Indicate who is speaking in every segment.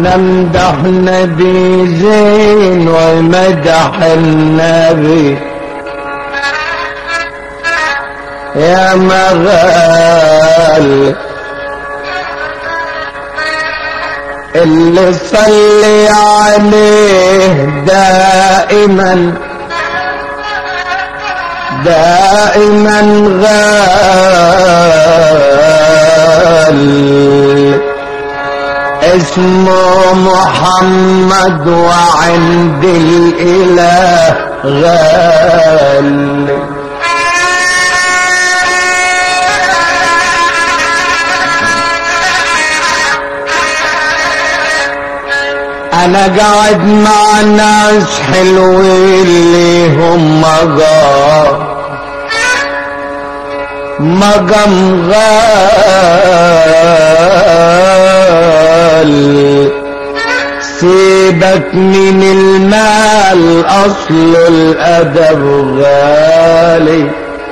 Speaker 1: انا امدح نبي زين ومدح النبي يا مغال اللي صلي عليه دائما دائما غال اسمه محمد وعند الاله غال انا قاعد مع ناس حلوين ليهم مقام مقام غال سيبك من المال اصل الادب غالي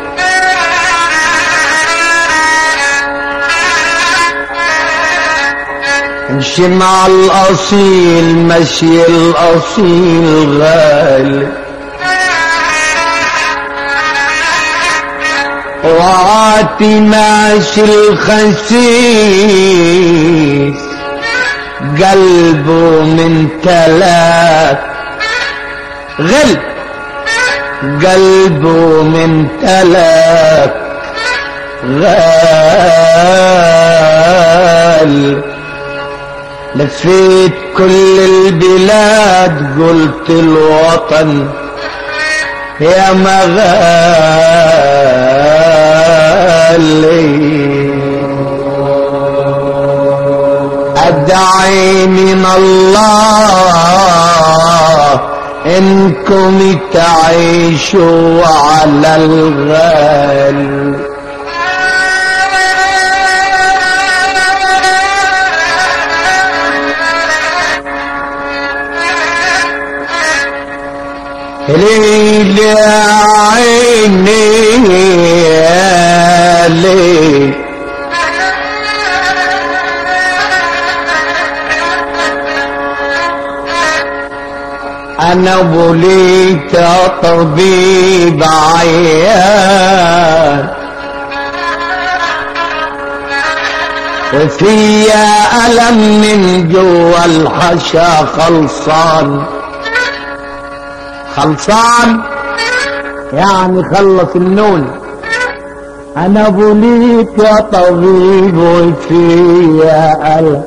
Speaker 1: امشي مع الاصيل مشي الاصيل غالي وعاتي ماشي الخسيس قلبه من تلات غل قلبه من تلات غال لفيت كل البلاد قلت الوطن يا مغالي أدعي من الله إنكم تعيشوا على الغال ليل يا عيني يا ليل انا بليت طبيب عيان وفيا ألم من جوا الحشا خلصان خلصان يعني خلص النون انا بليت يا طبيب وفيا ألم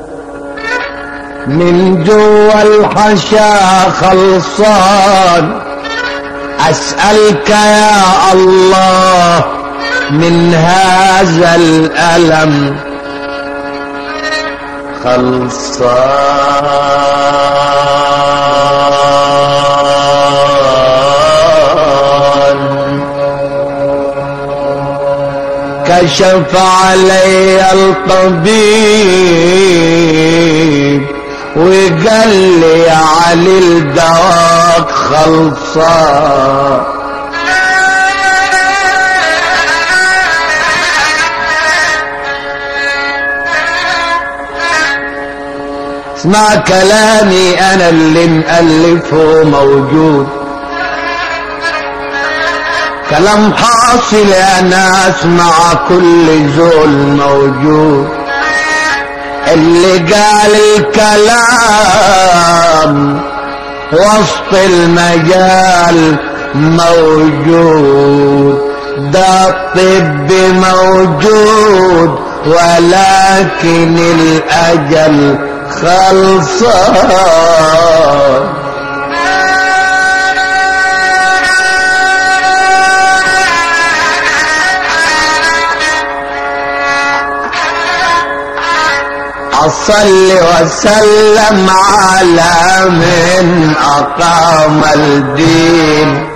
Speaker 1: من جوا الحشا خلصان اسألك يا الله من هذا الألم خلصان كشف علي الطبيب وقال لي علي الدواء خلصان اسمع كلامي انا اللي مألفه موجود كلام حاصل يا ناس مع كل زول موجود اللي قال الكلام وسط المجال موجود ده الطب موجود ولكن الأجل خلصان أصل وسلم على من أقام الدين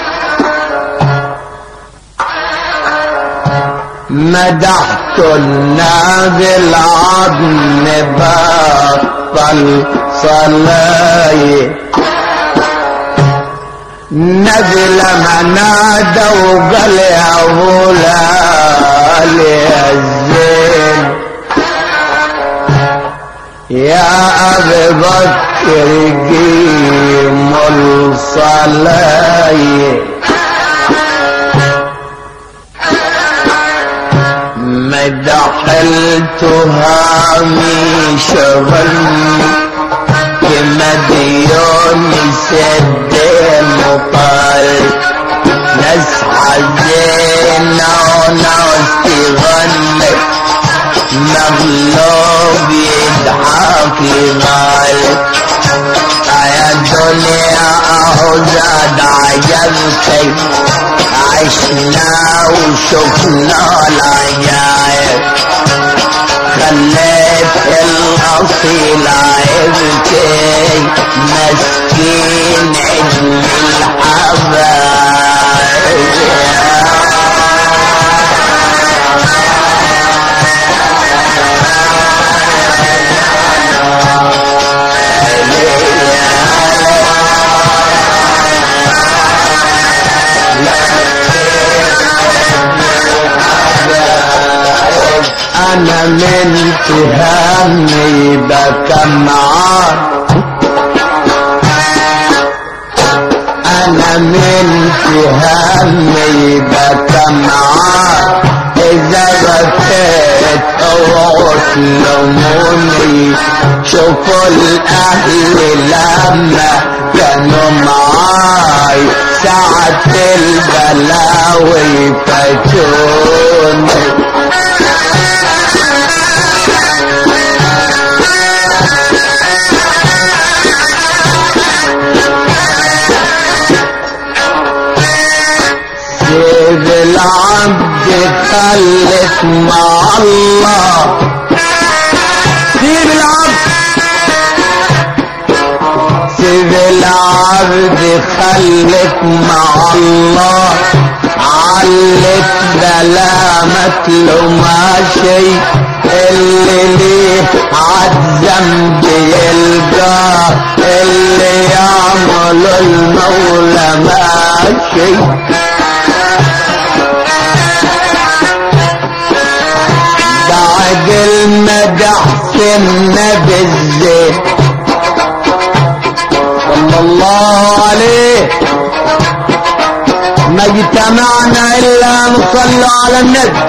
Speaker 1: مدحت النبي العظم بطل صلاي نزل ما نادى وقال يا غلال يا الزين يا أبي بكر قيم الصلاة مدحلتها من شغل كمديون سد مطال ناس حزينة وناس تغني مغلوب يضحك يغال يا الدنيا اهو زاد عجبتي عشنا وشفنا العجايب خليت الاصيل عيبتي مسكين ابن انا من تهمي بكى معاك انا من تهمي بكى معاك اذا بكيت اوعوا تلوموني شوفوا الاهل لما كانوا معاي ساعة البلاوي فاتوني سيد العبد خلت مع الله سيد العبد سيد العبد خلت مع الله علت بلا مثل ما شيء اللي ليه عالذنب يلقاه اللي يعمل المولى ما شيء بعد المدح في النبي الزين صلى الله عليه ما اجتمعنا الا نصلي على النبي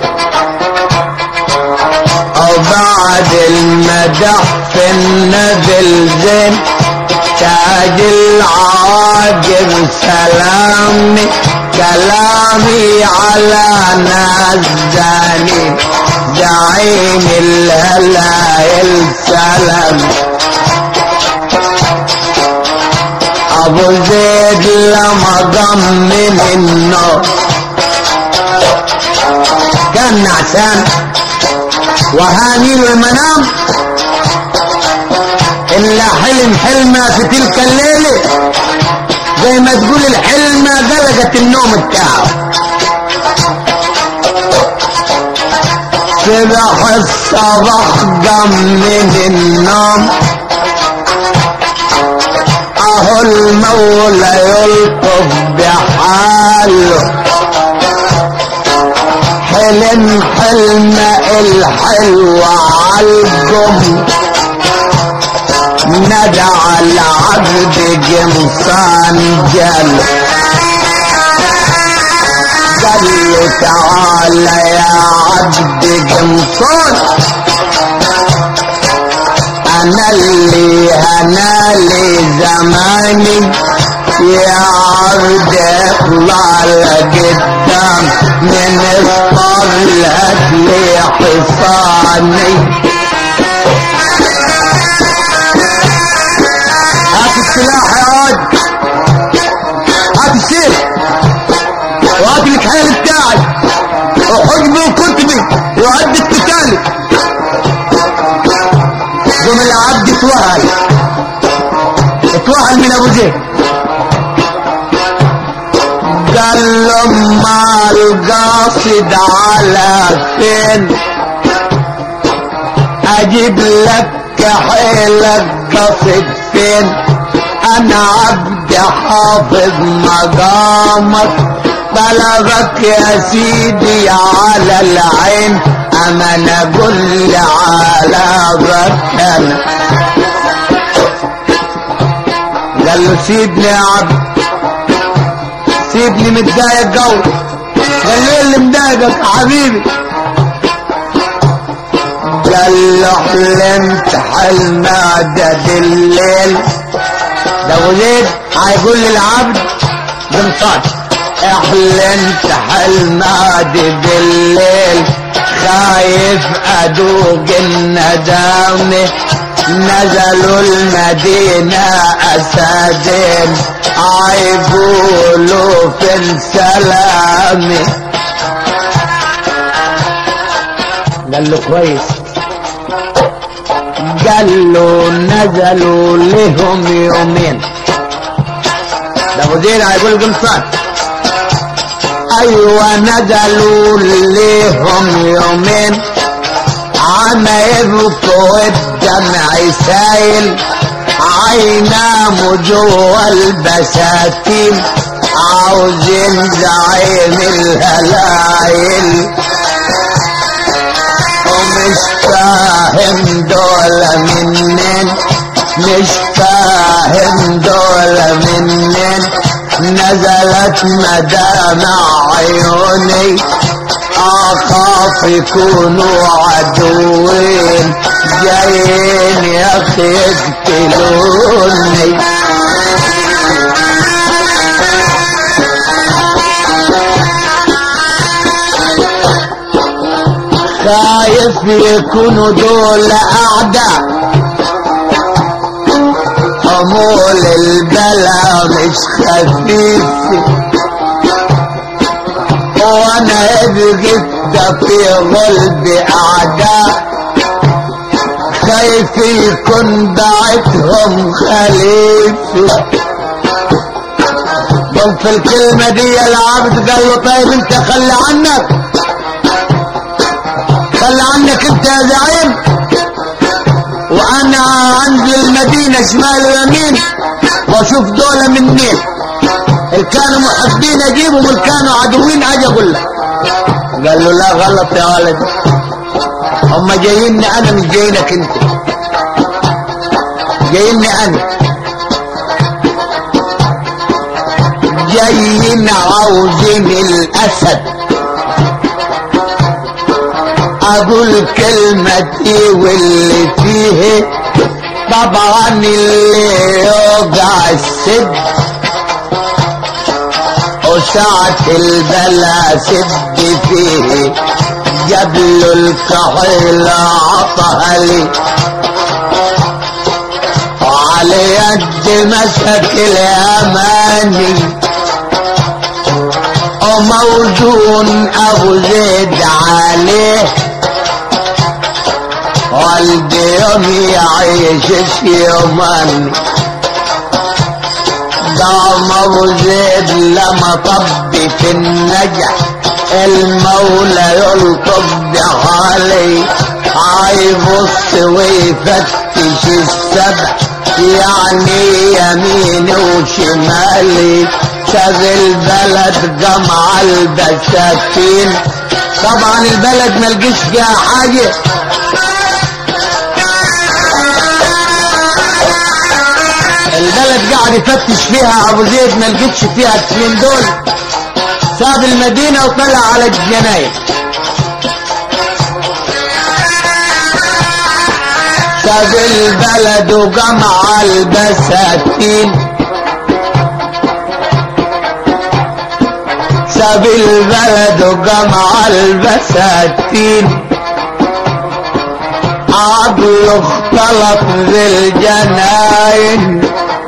Speaker 1: او بعد المدح في النبي الزين تاج العاجب سلامي كلامي على ناس زاني زعيم الهلايل سلام ابو زيد لما ضمن النار كان نعسان وهاني المنام الا حلم حلمه في تلك الليله زي ما تقول الحلمه قلقت النوم بتاعه صبح الصبح قام من النوم اهو المولى يلطف بحاله حلم حلم الحلوة عالقم ندى على عبد قمصان جل قال له تعالى يا عبد قمصان انا اللي انا لي زماني يا عبد اطلع لقدام من الطلعت لي حصاني هات السلاح يا واد هات السيف وهات الكحيل بتاعي وحجبي وكتبي وعد القتالي قوم العبد اتوهل اتوهل من ابو زيد قال له ما القاصد على فين اجيب لك كحيلك قصد فين انا عبد حافظ مقامك بلغك يا سيدي على العين أمانة قل على بكنا قال له سيبني يا عبد سيبني متضايق قوي قال له إيه اللي مضايقك يا حبيبي قال له حلمت حلم عدد الليل ده ابو زيد هيقول للعبد بنصاد حلمت حلم عدد الليل خايف ادوق الندامه نزلوا المدينة أسادين عيقولوا في السلام قال له كويس قال له نزلوا لهم يومين ده ابو زيد هيقول قمصان ايوه نزلوا لهم يومين عما يبكوا الدمع سايل عينام جوا البساتين عاوزين زعيم الهلايل ومش فاهم دول منين مش فاهم دول منين نزلت مدامع عيوني اخاف يكونوا عدوين جايين يا اخي يقتلوني خايف يكونوا دول اعداء حمول البلا مش خفيف وانا ابغي في غلب اعداء خايف يكون بعتهم خليفه قام في الكلمه دي العبد قال له طيب انت خلي عنك خلي عنك انت يا زعيم وانا انزل المدينة شمال ويمين واشوف دولة منين اللي كانوا محبين اجيبهم واللي كانوا عدوين اجي اقول لك قال له لا غلط يا ولد هم جاييني انا مش جايينك انت جاييني انا جايين عاوزين الاسد اقول كلمتي واللي فيه طبعا اللي يوقع السد وساعة البلا سد فيه جبل الكحيل عطها لي وعلى يد مسك الاماني وموزون ابو زيد عليه والدي يوم يعيش يوما دام ابو زيد لما طب في النجح المولى يلطف علي عيبص ويفتش السبع يعني يميني وشمالي شاف البلد جمع البساتين طبعا البلد ملقيش فيها حاجه البلد قاعد يفتش فيها ابو زيد ما لقيتش فيها الاثنين دول ساب المدينة وطلع على الجناين ساب البلد وجمع البساتين ساب البلد وجمع البساتين عقله اختلط بالجناين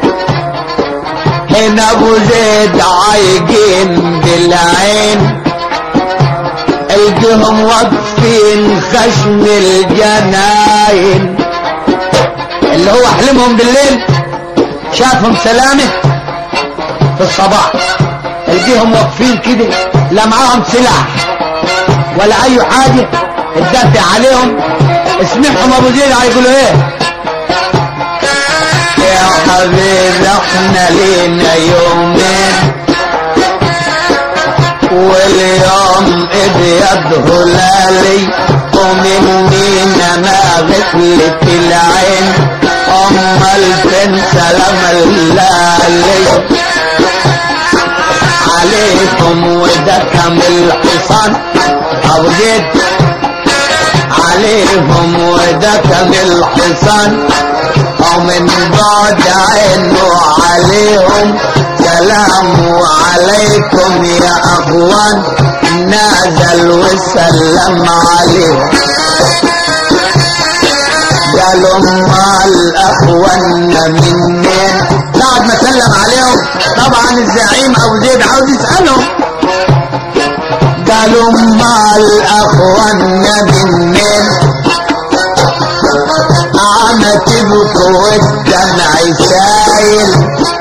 Speaker 1: هنا ابو زيد عايقين بالعين الجهم واقفين خشم الجناين اللي هو حلمهم بالليل شافهم سلامه في الصباح الجهم واقفين كده لا معاهم سلاح ولا اي حاجه تدافع عليهم اسمعهم ابو زيد هيقولوا ايه يا حبيبي احنا لينا يومين واليوم ابيض هلالي مني ما غفلت العين امال فين سلام الله عليك عليكم وده كامل حصان ابو زيد عليهم وده كامل حصان ومن بعد عينه عليهم سلام عليكم يا اخوان نازل وسلم عليهم قالوا ما الاخوان منين بعد ما سلم عليهم طبعا الزعيم ابو زيد عاوز يسالهم قالوا ما الاخوان منين انا تبكوا والدمع سايل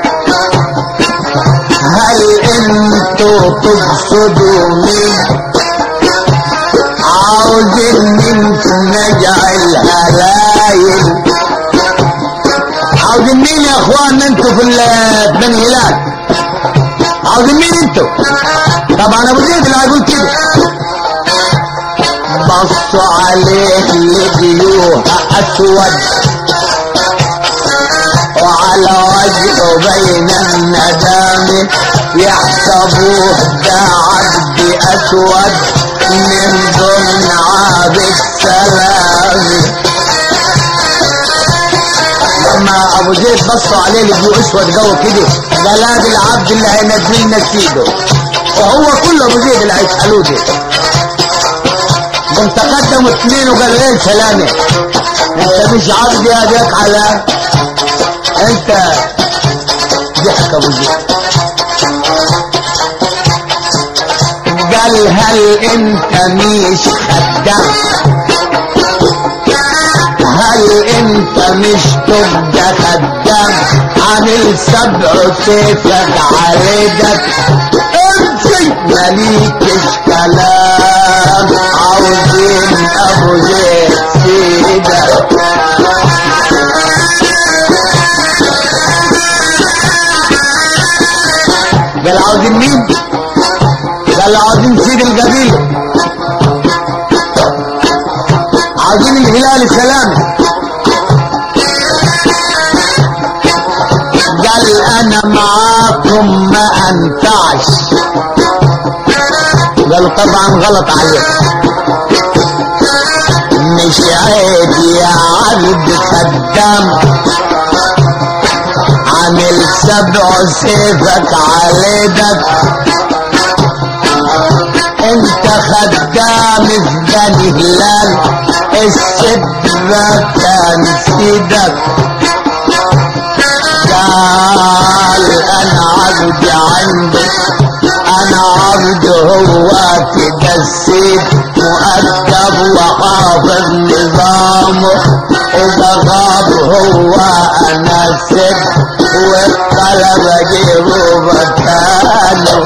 Speaker 1: هل انتوا تقصدوا مين عاوزين منكم نجعل هلايل عاوزين مين يا اخوان انتوا في ال- بني هلال عاوزين مين انتوا طبعا ابو زيد اللي هيقول كده بصوا عليه لقيوها اسود وعلى وجهه بين الندم يحسبوه ده عبد اسود من ضمن عابد سلام لما ابو زيد بصوا عليه لقيوه اسود جو كده قال هذا العبد اللي هينزل لنا سيده وهو كله ابو زيد اللي هيسالوه ده قام تقدموا اثنين وقال ايه سلامة انت مش عبد يا ديك على انت ضحك ابو زيد قال هل انت مش خدام هل انت مش تبقى خدام عامل سبع سيفك عليك امشي مليكش كلام عاوزين ابو زيد سيدك قال عاوزين مين قال عاوزين سيد القبيله عاوزين الهلال السلام قال انا معاكم ما انفعش قالوا طبعا غلط عليك مش عيب يا عبد خدام عامل سبع سيفك عليك انت خدام في بني هلال السدرة كان سيدك قال انا عبد عندك انا عبد هو كده السيد مؤدب وحافظ نظامه وبغاب هو انا السد والطلب اجيبه مكانه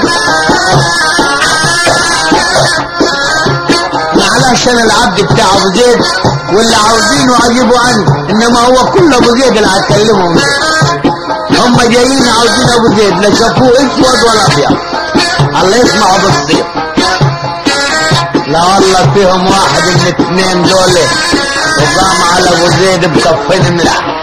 Speaker 1: علشان العبد بتاع ابو زيد واللي عاوزينه اجيبه عنه انما هو كل ابو زيد اللي هتكلمهم هم جايين عاوزين ابو زيد لا شافوه اسود ولا ابيض الله يسمعه بالصير لا والله فيهم واحد من الاثنين دول وقام على ابو زيد بكفين ملح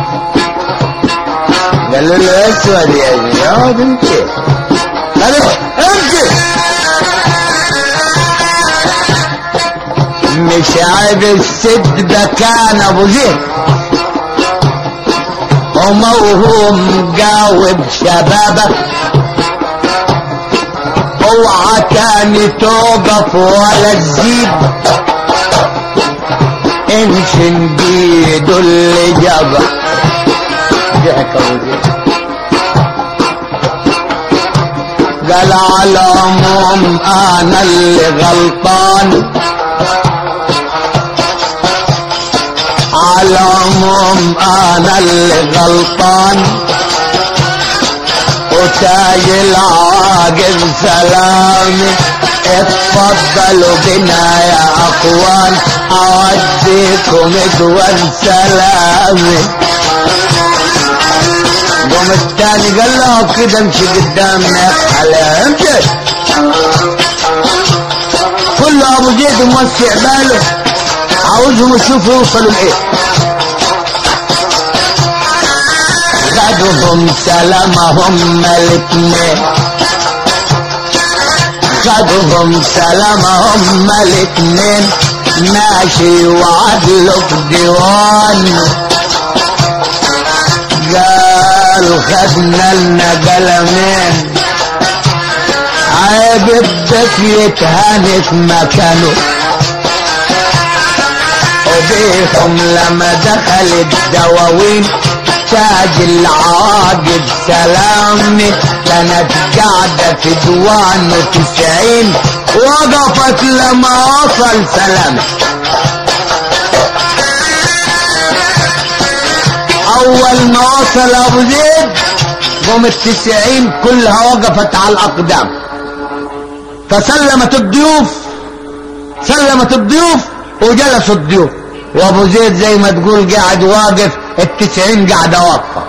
Speaker 1: قالوا له اسود يا زياد امشي قال له امشي مش عيب السد ده كان ابو زيد وموهوم جاوب شبابك اوعى تاني توقف ولا تزيد انشن بيده اللي جابك ضحك ابو زيد قال على العموم انا اللي غلطان على العموم انا اللي غلطان وتاج العاقل سلامي اتفضلوا بنا يا اخوان اوديكم ادوان سلامي قوم التاني قال له كده امشي قدامنا على امشي كل ابو زيد موسع باله عاوزهم يشوفوا يوصلوا لايه خدهم سلامهم الاتنين خدهم سلامهم الاتنين ماشي وعدله في ديوان قال خدنا لنا قلمين عيب الضيف يتهاني في مكانه وبيهم لما دخل الدواوين تاج العاقد سلامي كانت قاعدة في دوان وتسعين وقفت لما وصل سلامي اول ما وصل ابو زيد قوم التسعين كلها وقفت على الاقدام فسلمت الضيوف سلمت الضيوف وجلسوا الضيوف وابو زيد زي ما تقول قاعد واقف التسعين قاعدة واقفة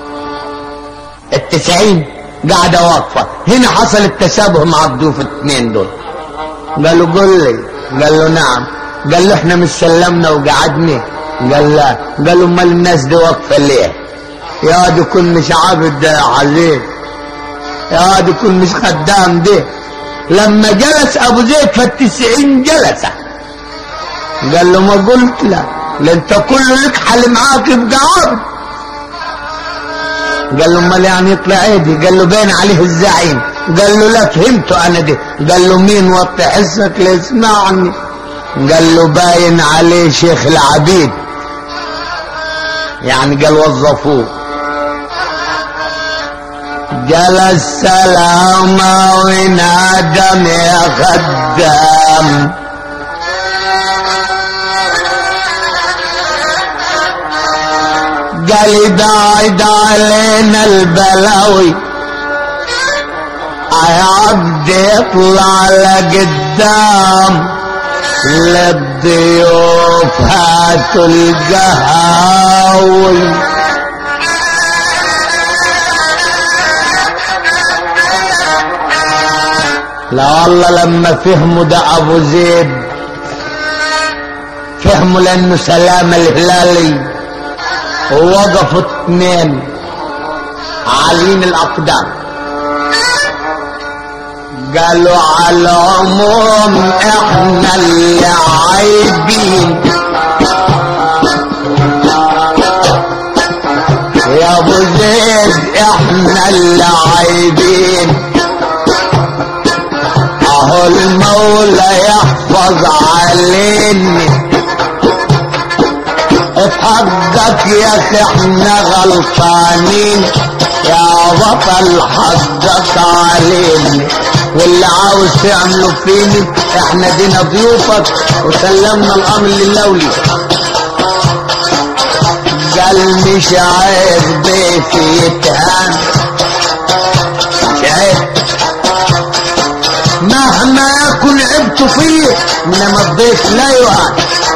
Speaker 1: التسعين قاعدة واقفة هنا حصل التشابه مع الضيوف الاثنين دول قالوا قل لي قال له نعم قال له احنا مش سلمنا وقعدنا قال لا قالوا امال الناس دي واقفه ليه يا دي كل مش عابد ده عليه يا دي كل مش خدام ده لما جلس ابو زيد فالتسعين جلس قال له ما قلت لا لا انت كله لك حل معاك يبقى عابد قال له امال يعني يطلع عيدي قال له باين عليه الزعيم قال له لا فهمته انا دي قال له مين وطي حسك ليسمعني قال له باين عليه شيخ العبيد يعني قال وظفوه جلس سلامة ونادم يا خدام قال بعد علينا البلاوي يا عبد يطلع لقدام للضيوف هاتوا القهاوي لا والله لما فهموا ده ابو زيد فهموا لانه سلام الهلالي ووقفوا اثنين عالين الاقدام قالوا على العموم احنا اللي عايبين يا ابو زيد احنا اللي عايبين اهو المولى يحفظ علينا في حقك يا اخي احنا غلطانين يا بطل حقك علينا واللي عاوز تعمله فيني احنا دينا ضيوفك وسلمنا الامر للولي قال مش عيب ضيفي يتهان مش عيب مهما يكن عبت فيه انما الضيف لا يهان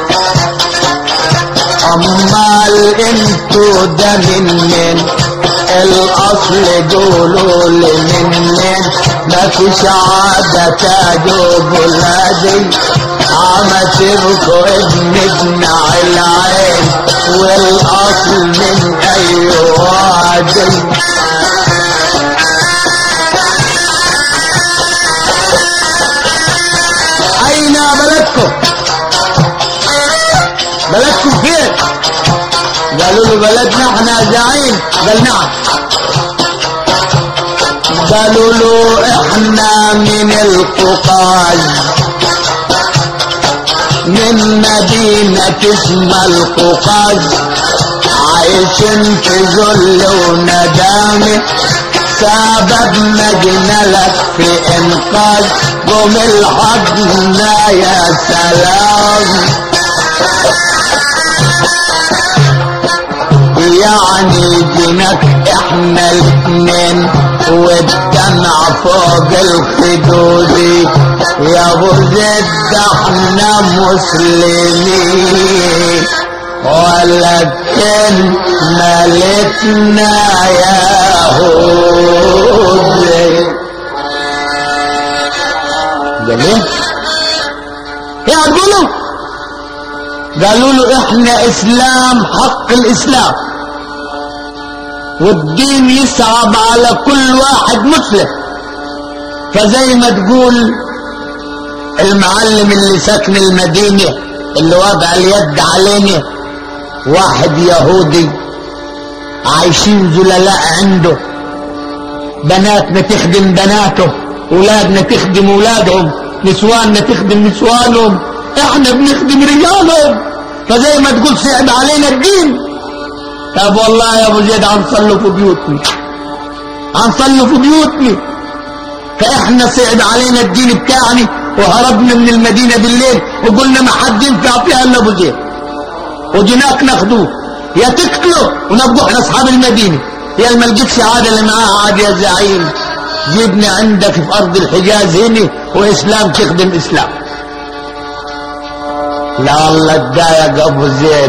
Speaker 1: امال انتو ده منين الاصل قولوا لي منين ما فيش عادة تاجوا بلادي عمتبكو ابن ابن العين والاصل من اي وادي اين بلدكم بلدكم فين قالوا له بلدنا احنا زعيم قال نعم قالوا له احنا من القوقاز من مدينة اسمها القوقاز عايشين في ذل وندامة سبب مجنلك في انقاذ قوم الحضنا يا سلام يعني جنك احنا الاثنين والدمع فوق الخدود يا ابو زيد احنا مسلمين ولكن ملكنا يهود جميل يا تقولوا قالوا له احنا اسلام حق الاسلام والدين يصعب على كل واحد مسلم فزي ما تقول المعلم اللي ساكن المدينة اللي وضع اليد علينا واحد يهودي عايشين زللاء عنده بناتنا تخدم بناته اولادنا تخدم اولادهم نسواننا تخدم نسوانهم احنا بنخدم رجالهم فزي ما تقول صعب علينا الدين طب والله يا ابو زيد هنصلوا في بيوتنا هنصلوا في بيوتنا فاحنا صعب علينا الدين بتاعنا وهربنا من المدينة بالليل وقلنا ما حد ينفع فيها الا ابو زيد وجيناك ناخدوه يا تقتله ونبقوا احنا اصحاب المدينة يا ما لقيتش عاد اللي معاها عاد يا زعيم جبنا عندك في ارض الحجاز هنا واسلام تخدم اسلام لا الله اتضايق ابو زيد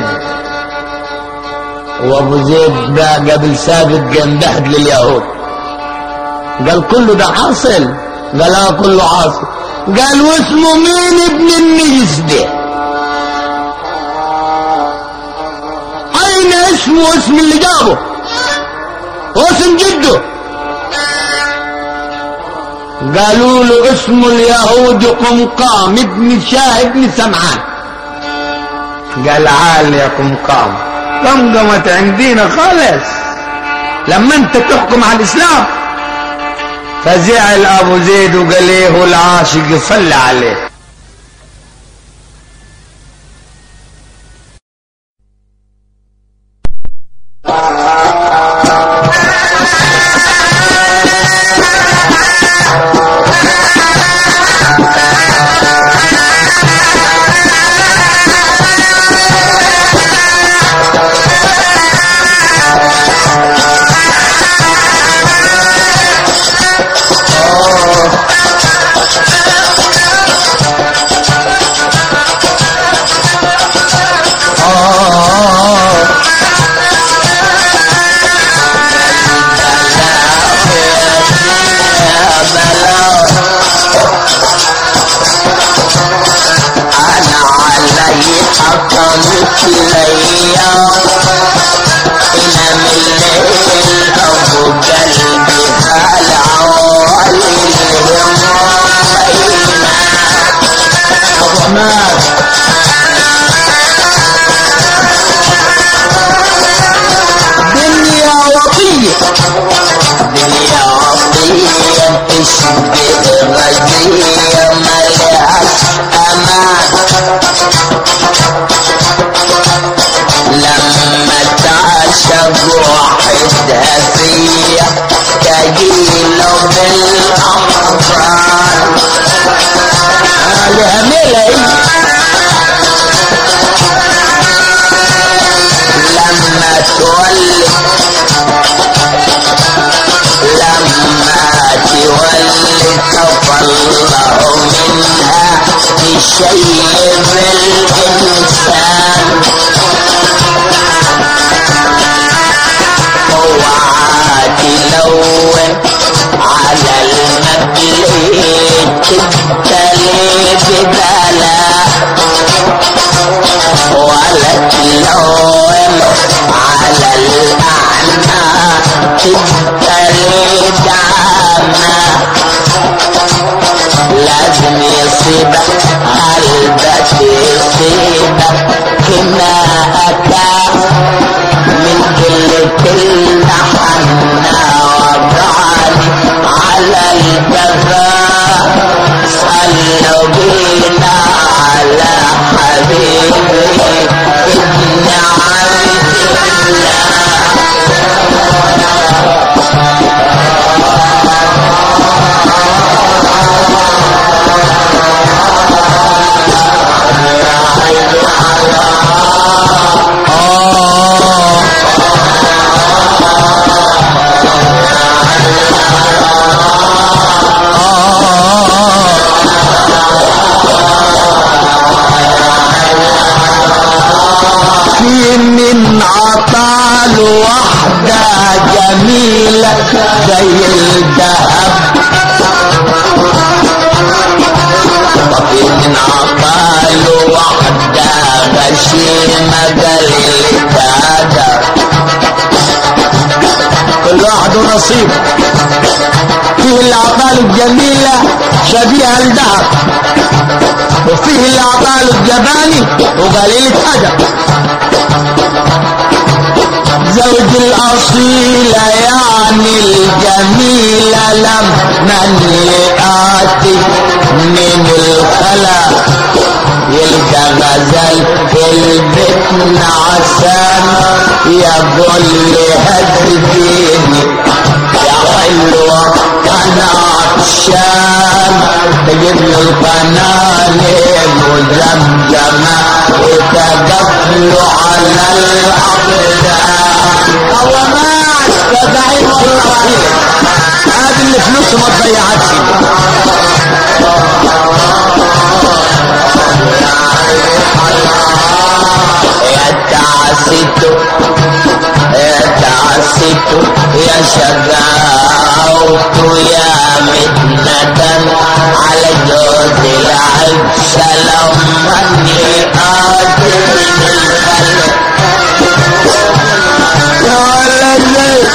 Speaker 1: وابو زيد بقى قبل سابق قام بحد لليهود قال كله ده حاصل قال اه كله حاصل قال واسمه مين ابن النجس ده اين اسمه اسم اللي جابه واسم جده قالوا له اسمه اليهود قمقام ابن شاه ابن سمعان قال عال يا قمقام قمقمت عندنا خالص لما انت تحكم على الاسلام فزعل ابو زيد وقال ايه العاشق صلى عليه نصيب فيه العطال الجميلة شبيهة الذهب وفيه العطال الجباني وقليلة أدب زوج الأصيلة يعني الجميلة لما يأتي من الخلا يلقى غزل في البيت نعسان يقول لي هديني يا حلوة أنا عطشان تجيب لي القنانين وزمزمة وتقفلوا على الأقدام هو مات تدعين والله هذه اللي فلوسه ما تضيعتش يا تعسيتو يا تعسيتو يا شقاوت يا متندم على جوز العيب سلام مني قادر الخلق يا ولدي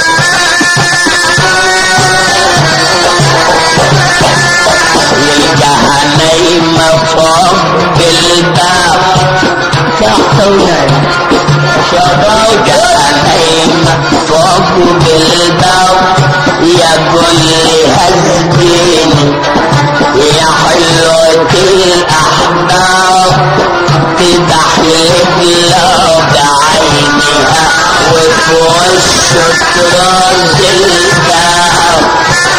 Speaker 1: يلقاها نايمة فوق بالباب تحت ونايم شبابها نايمة فوق بالباب يقول لي هزبيني يا حلوة الأحباب تضحك لو بعينها وفي وشه ترد الباب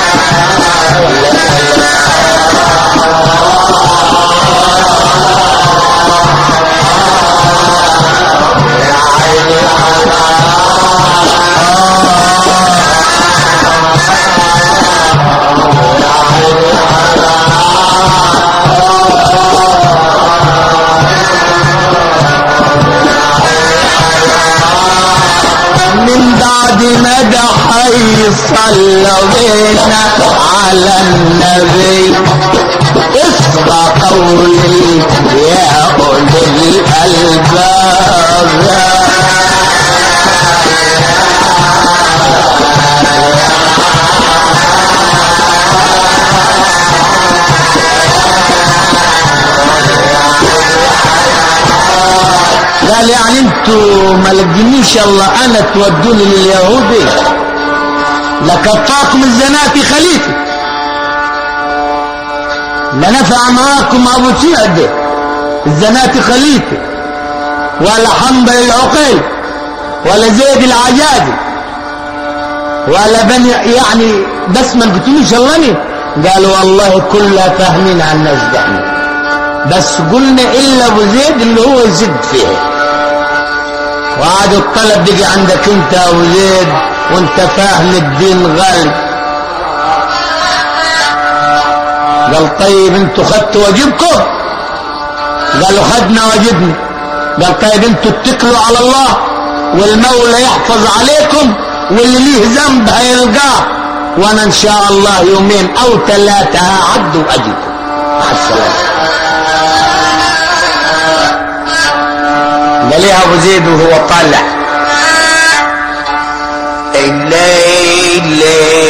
Speaker 1: من بعد ما ده صلى بينا على النبي اصغى قولي يا أولي الألباب قال يعني انتوا ما لقينيش الله انا تودوني لليهودي لقطعكم الزناتي خليفه لا نفع معاكم ابو سعد الزناتي خليفه ولا حنبل العقيل ولا زيد العجازي ولا بني يعني بس ما لقيتونيش الله قالوا والله كلها فاهمين عن الناس ده احنا. بس قلنا الا ابو زيد اللي هو يزد فيها وقعد الطلب بيجي عندك انت يا ابو زيد وانت فاهم الدين غالب قال طيب انتوا خدتوا واجبكم قالوا خدنا واجبنا قال طيب انتوا اتكلوا على الله والمولى يحفظ عليكم واللي ليه ذنب هيلقاه وانا ان شاء الله يومين او ثلاثه هعدوا اجيكم مع السلامه قال ابو زيد وهو طالع الليل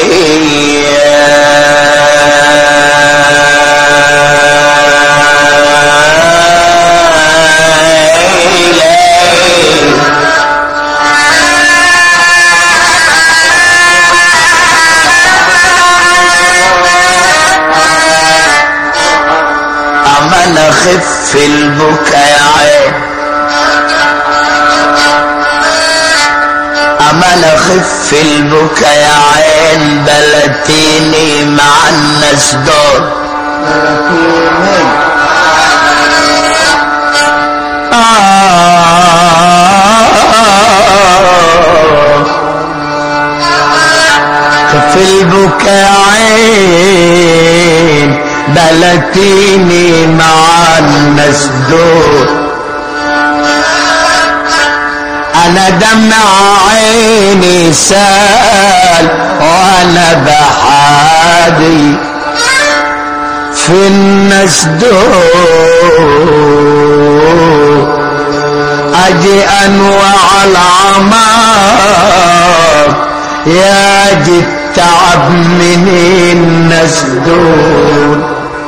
Speaker 1: أمن أخف البكا يا عين أمن أخف البكا يا عين بلتيني مع الناس دول آه خف البكا يا عين بلتيني مع الناس دول انا دمع عيني سال وانا بحادي في الناس دول اجي انواع العمار يا جد تعب من الناس دول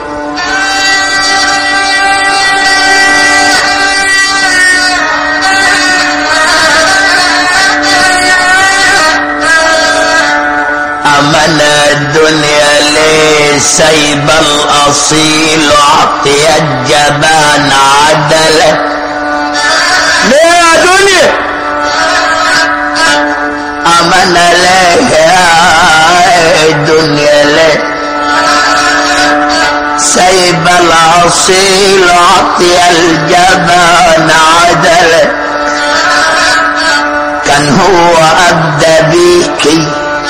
Speaker 1: أمنا الدنيا ليه سايب الأصيل وعطي الجبان عدله ليه يا دنيا أمنا ليه يا دنيا ليه سايب الأصيل وعطي الجبان عدله كان هو أبدى بيكي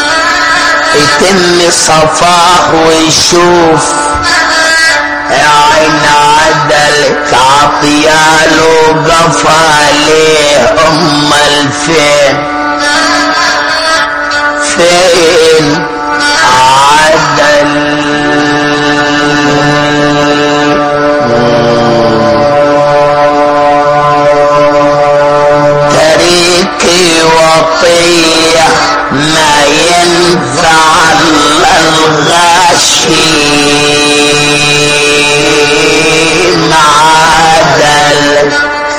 Speaker 1: يتم صفاه ويشوف يا عين عدلك عطياله قفا ليه امال فين فين عدل تريكي وطيه ما ينفع الغشيم عدل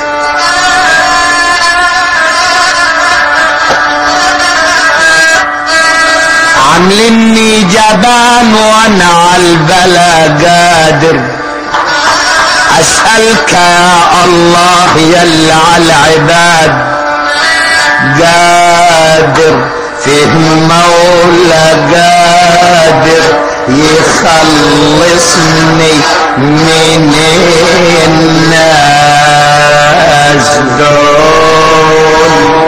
Speaker 1: عاملني جبان وانا عالبلا قادر اسألك يا الله يلا عالعباد قادر فيه مولى قادر يخلصني من الناس دول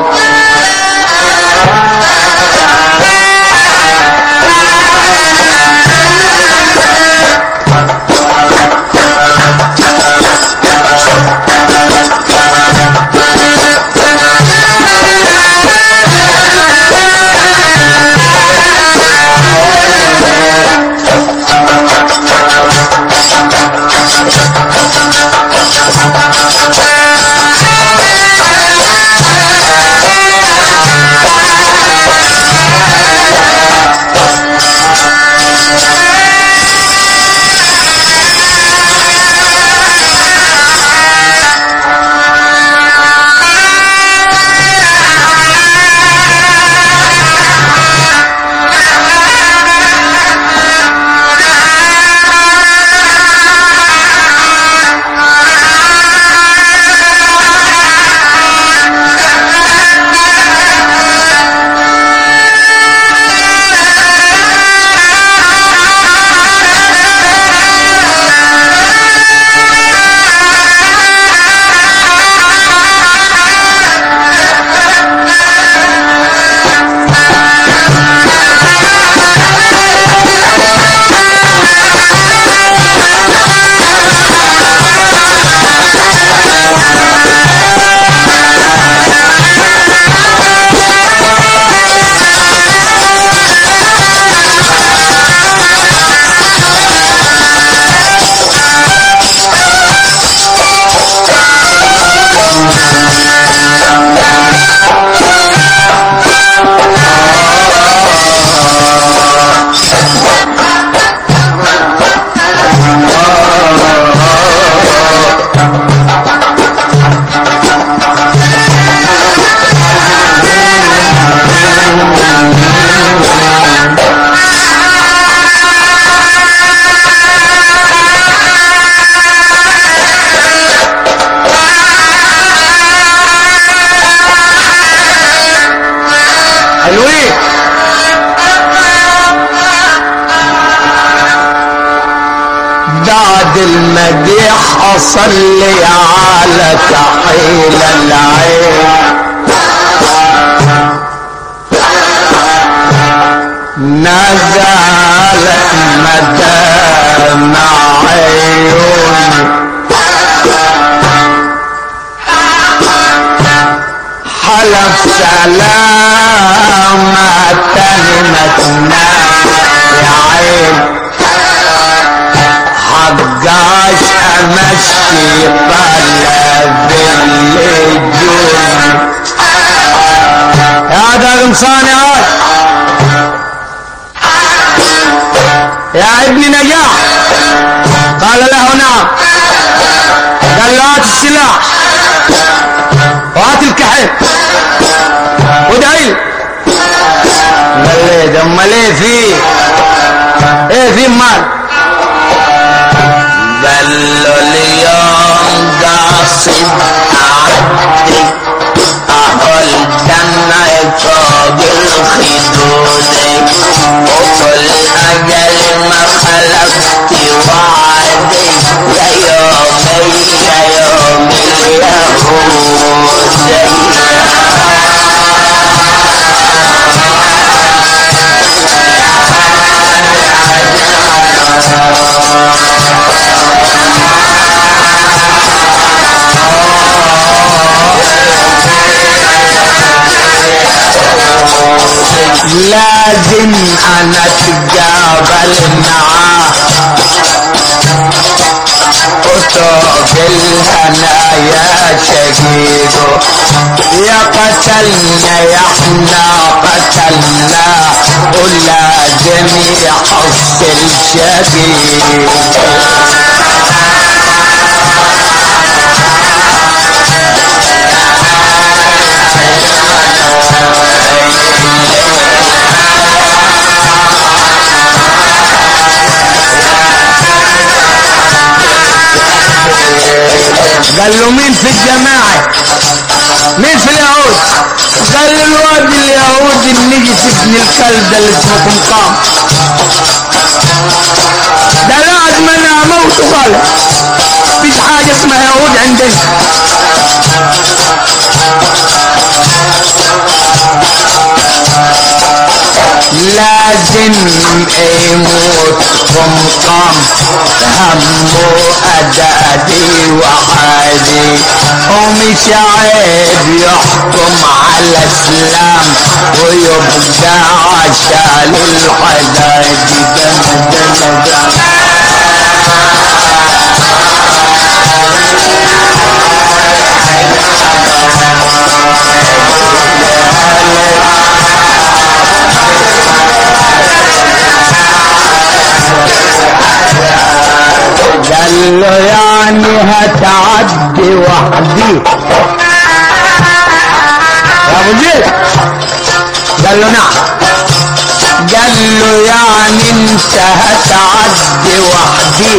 Speaker 1: حلوين بعد المديح اصلي على كحيل العين نزلت مدامع عيوني حلف سلامة تهمتنا يا عين حقاش امشي طلب اللجون يا ده غمصاني عاد يا ابن نجاح قال له نعم قال له هات السلاح وهات الكحل ودعي قال لي ده امال ايه فيه ايه في مال
Speaker 2: قال له اليوم قاصد أعدي أهل جنة فوق الخدود وكل أجل ما خلقت وعدي يا يومي يا يوم
Speaker 1: لازم انا اتقابل معاه وطوب الهنا يا شقيقو يا قتلنا يا احنا قتلنا ولازم يحصل شقيقو قال له مين في الجماعة مين في اليهود قال له الواد اليهودي النجس ابن الكلب ده اللي اسمه قمقام ده لازم انا اموت خالص مفيش حاجة اسمها يهود عندنا لازم يموت قمقام همه أدادي وعادي ومش عيب يحكم على اسلام ويبقى عشان الحداد دم دم دم قال له يعني هتعدي وحدي يا ابو زيد قال له نعم قال له يعني انت هتعدي وحدي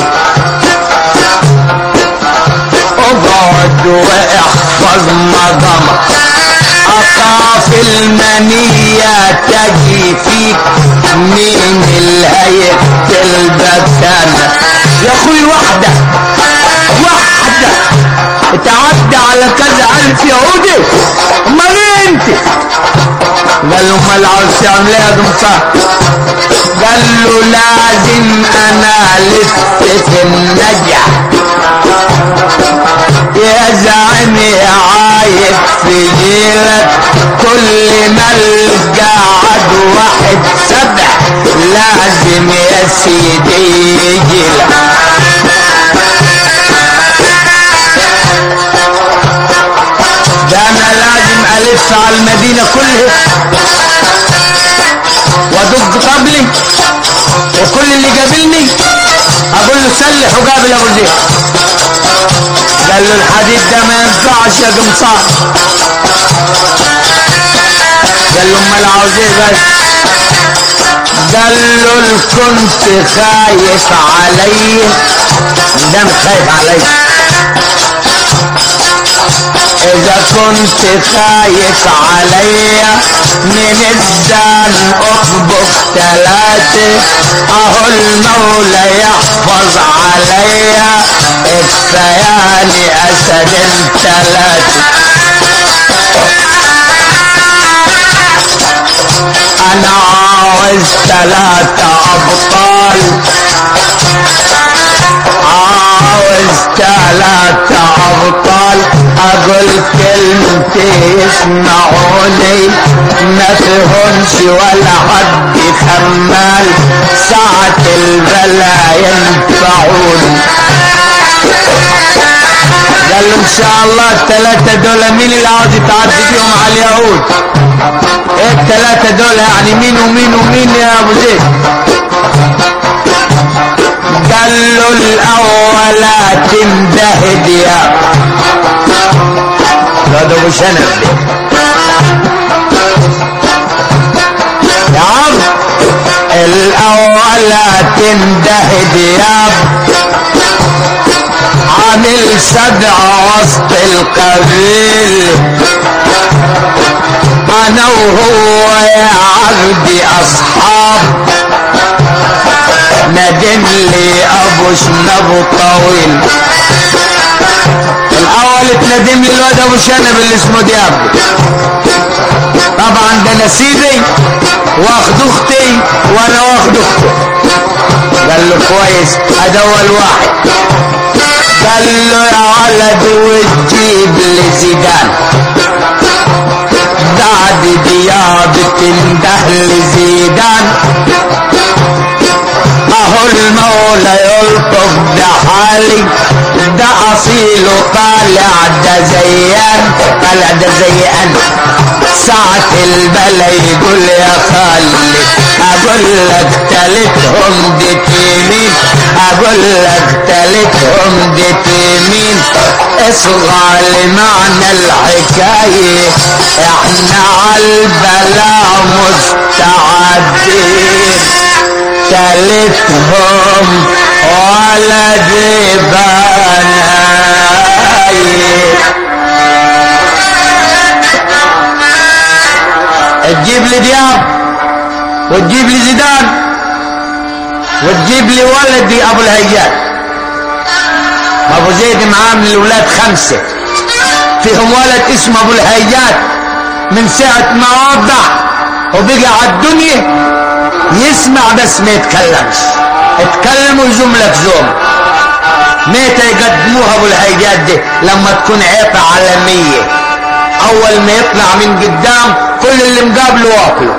Speaker 1: اقعد واحفظ مقامك اخاف المنية تجي فيك مين اللي هيقتل بكانك يا اخوي واحدة واحدة تعدى على كذا الف يهودي امال ايه انت قال له امال عاوز تعمل ايه يا قمصان قال له لازم انا لسه النجح يا زعمي عايب في جيلك كل ما القى عدو واحد سبع لازم يا سيدي يجيلك ده انا لازم الف على المدينة كلها وادق طبلي وكل اللي قابلني اقول له سلح وقابل ابو زيد قال له الحديد ده ما ينفعش يا قمصان قال له امال عاوز ايه بس قال له كنت خايف علي ده مش خايف علي اذا كنت خايف عليا من الزان اطبق ثلاثة اهو المولى يحفظ عليا الثياني اسد الثلاثة انا عاوز ثلاثة ابطال عاوز ثلاثة أبطال أقول كلمتي يسمعوني ما فيهمش ولا حد خمال ساعة البلا ينفعوني قال له ان شاء الله الثلاثة دول مين اللي عاوز يتعدي بيهم على اليهود ايه الثلاثة دول يعني مين ومين ومين يا ابو زيد
Speaker 2: دياب الواد ابو شنب يا عم الاول تنده دياب عامل سبع وسط القبيل انا وهو يا عبدي اصحاب ندم لي ابو شنب طويل الاول اتندم لي الواد ابو شنب اللي اسمه دياب طبعا ده نسيبي واخد اختي وانا واخد اخته قال له كويس ادي اول واحد قال له يا ولد وتجيب لي زيدان بعد دياب تنده لزيدان اهو المولى يلطف بحالي ده اصيل طالع ده زيان طالع ده زيان ساعة البلا يقول يا خالي اقول لك تالتهم دي تيمين اقول لك تالتهم دي تيمين اصغى لمعنى الحكاية احنا عالبلا مستعدين تالتهم ولد بنايم تجيب لي دياب وتجيب لي زيدان وتجيب لي ولدي ابو الهيات ابو زيد معاه من الاولاد خمسه فيهم ولد اسمه ابو الهيات من ساعه ما وضع وبقى على الدنيا يسمع بس ما يتكلمش اتكلم ويزوم لك زوم متى يقدموها ابو الهيجات دي لما تكون عيطة عالمية اول ما يطلع من قدام كل اللي مقابله واكله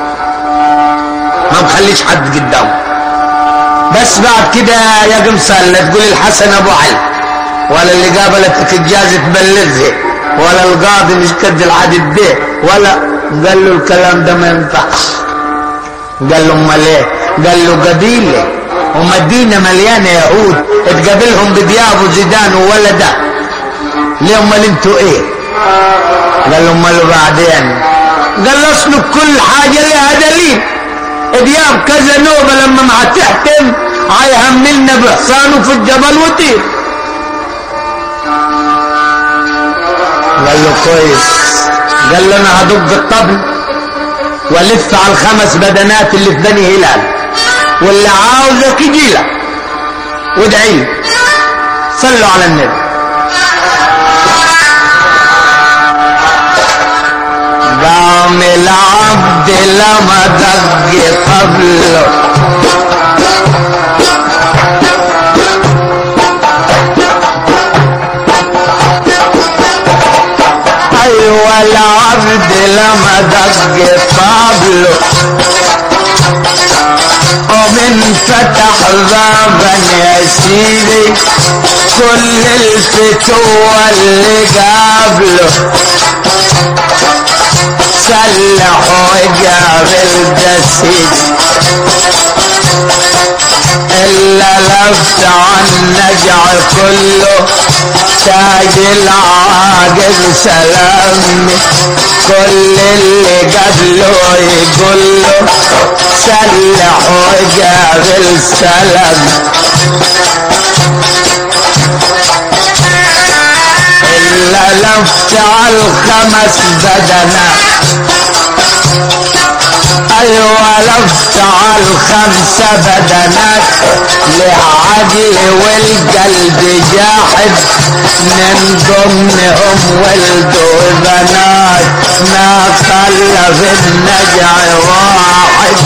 Speaker 2: ما مخليش حد قدامه بس بعد كده يا قمصان لا تقول الحسن ابو علي ولا اللي قابلتك الجاز تبلغها ولا القاضي مش قد العدد ده ولا قال له الكلام ده ما ينفعش قال له امال ايه قال له قبيله ومدينه مليانه يهود تقابلهم بدياب وزيدان وولده ليه امال انتوا ايه قال له امال بعدين قال له اصل كل حاجه لها دليل دياب كذا نوبه لما ما تحتم هيهملنا بحصانه في الجبل وطير قال له كويس قال له انا هدق الطبل والف على الخمس بدنات اللي في بني هلال واللي عاوزك يجي لك وادعي صلوا على النبي قام العبد لما دق قبله ايوه العبد لما دق طبله ومن فتح بابا يا سيدي كل الفتوى اللي قابله سلح وجاب الدسيس إلا لفت عن نجع كله تاج العاقل سلامي كل اللي قبله يقول له سلح وجاب السلام إلا لفت على الخمس بدنات ايوه لفت على الخمسة بدنات لعقل والقلب جاحد من ضمنهم ولد وبنات ما خلف النجع واحد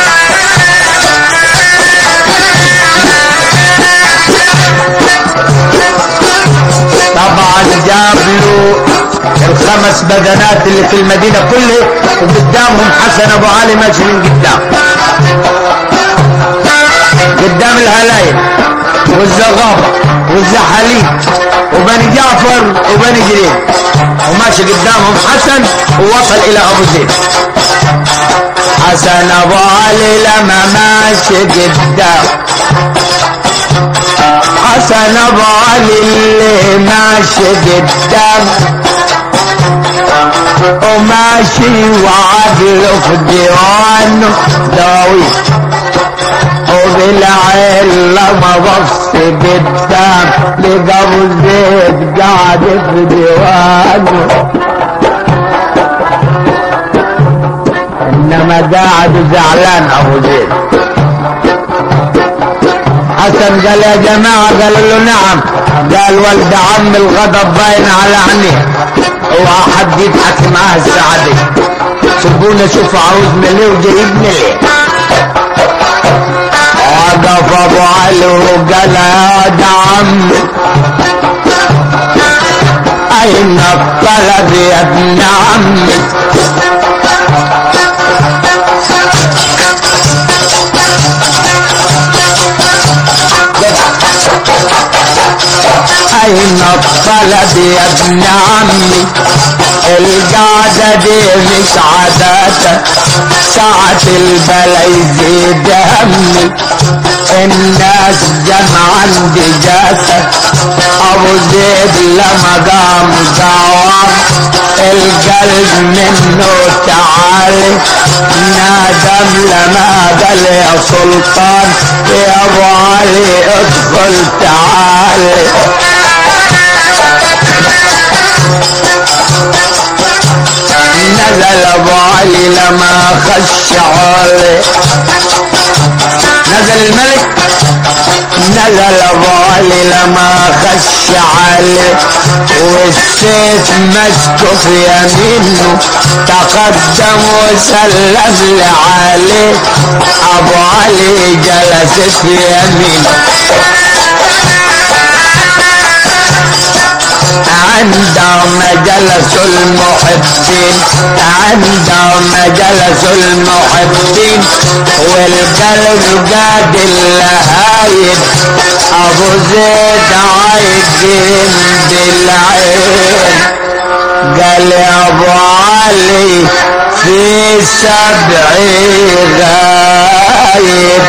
Speaker 2: طبعا جاب له الخمس بدنات اللي في المدينة كلها وقدامهم حسن ابو علي ماشي من قدام قدام الهلايل والزغابة والزحاليق وبني جعفر وبني جرير وماشي قدامهم حسن ووصل الى ابو زيد حسن ابو علي لما ماشي قدام حسن كان ابو علي اللي ماشي قدام وماشي وعدله في ديوانه داوي وبالعين لما بص قدام لقى ابو زيد قاعد في ديوانه انما قاعد زعلان ابو زيد حسن قال يا جماعة قالوا له نعم قال ولد عم الغضب باين على عينيه اوعى حد يضحك معاه السعادة سيبونا شوف عاوزنا ليه وجايبنا ليه وقف ابو علي وقال يا ده عم اين الطلب يا ابن عمي اين الطلب يا ابن عمي القعدة دي مش عاداتك ساعة البلا يزيد همي الناس جمع عندي جاسك ابو زيد لما قام قوام القلب منه تعالي نادم لما قال يا سلطان يا ابو علي ادخل تعالي نزل ابو علي لما خش علي نزل الملك نزل ابو علي لما خش علي والسيف مسكه في يمينه تقدم وسلم لعلي ابو علي جلس في يمينه عندما جلسوا المحبين عندما جلسوا المحبين والقلب قاد اللهايب ابو زيد عايدين بالعين قال يا ابو علي في سبعي غايب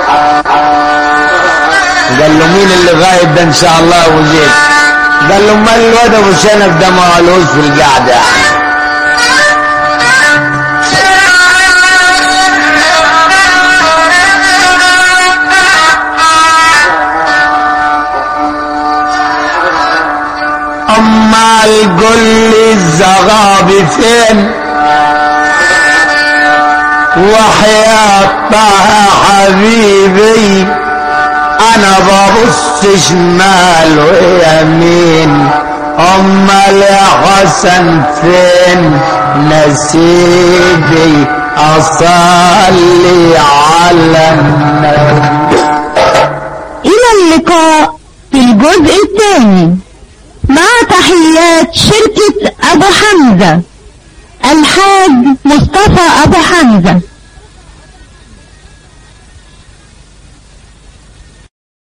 Speaker 2: قال له مين اللي غايب ده ان شاء الله ابو زيد قال له امال الواد ابو شنب ده ما قالوش في القعده يعني امال قول لي الزغابي فين وحياة طه حبيبي انا ببص شمال ويمين امال يا حسن فين نسيبي اصلي على النبي
Speaker 3: إلى اللقاء في الجزء الثاني مع تحيات شركة أبو حمزة الحاج مصطفى أبو حمزة